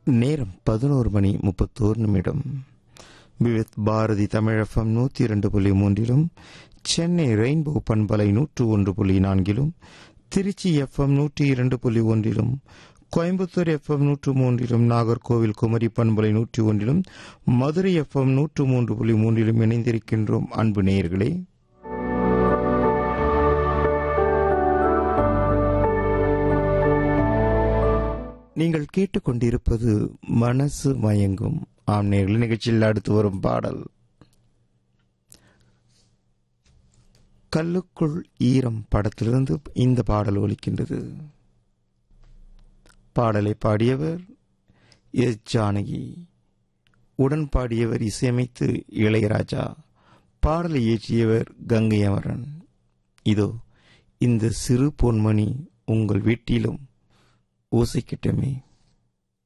நேரம் பதினோரு மணி முப்பத்தோரு நிமிடம் விவித் பாரதி தமிழகம் நூற்றி இரண்டு புள்ளி மூன்றிலும் சென்னை ரெயின்போ பண்பலை நூற்று ஒன்று புள்ளி நான்கிலும் திருச்சி எஃப்எம் நூற்றி இரண்டு புள்ளி ஒன்றிலும் கோயம்புத்தூர் எஃப்எம் நூற்று மூன்றிலும் நாகர்கோவில் குமரி பண்பலை நூற்றி ஒன்றிலும் மதுரை எஃப்எம் நூற்று மூன்று புள்ளி மூன்றிலும் இணைந்திருக்கின்றோம் அன்பு நேயர்களே நீங்கள் கேட்டுக்கொண்டிருப்பது மனசு மயங்கும் ஆம் நேர்கள் நிகழ்ச்சியில் அடுத்து வரும் பாடல் கல்லுக்குள் ஈரம் படத்திலிருந்து இந்த பாடல் ஒலிக்கின்றது பாடலை பாடியவர் எஸ் ஜானகி உடன் பாடியவர் இசையமைத்து இளையராஜா பாடலை இயற்றியவர் கங்கை அமரன் இதோ இந்த சிறு பொன்மணி உங்கள் வீட்டிலும் ஓசைக்கிட்டமே